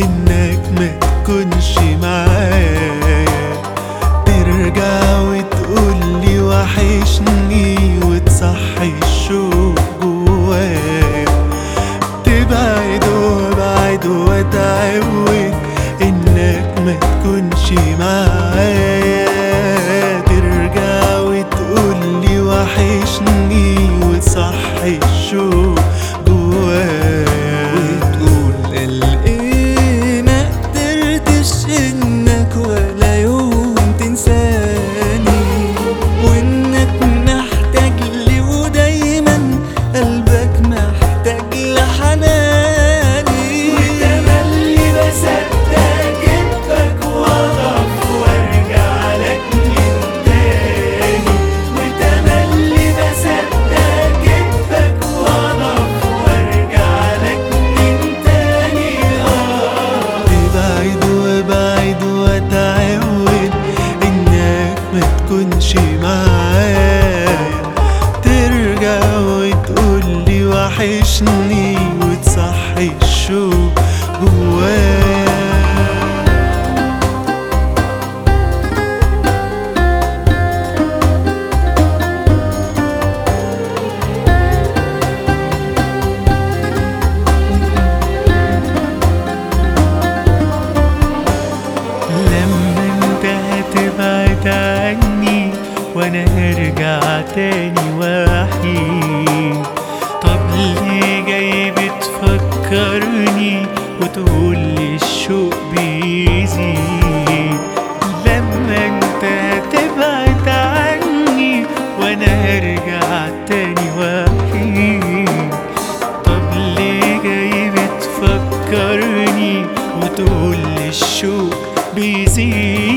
انك ما تكونش معايا ترجع وتقولي وحشني وتصحي الشوق جوايا تبعد وابعد واتعود انك ما تكونش معايا ترجع وتقولي وحشني وتصحي الشوق جوايا وتقول ايه ما قدرتش انك ولا يوم تنساني وانك محتاج لي ودايما قلبك محتاج لحناني وتملي بصدق كدبك واضعف وارجع لك من تاني وتملي بصدق كدبك واضعف وارجع لك من تاني اه تبعد وابعد واتعود انك ما تكونش معايا ترجع وتقولي وحشني وتصحي الشوق جوايا لما انت هتبعد عني وانا هرجع تاني وحيد طب ليه جاي بتفكرني وتقولي الشوق بيزيد لما انت هتبعد عني وانا هرجع تاني وحيد طب ليه جاي بتفكرني وتقول الشوق بيزيد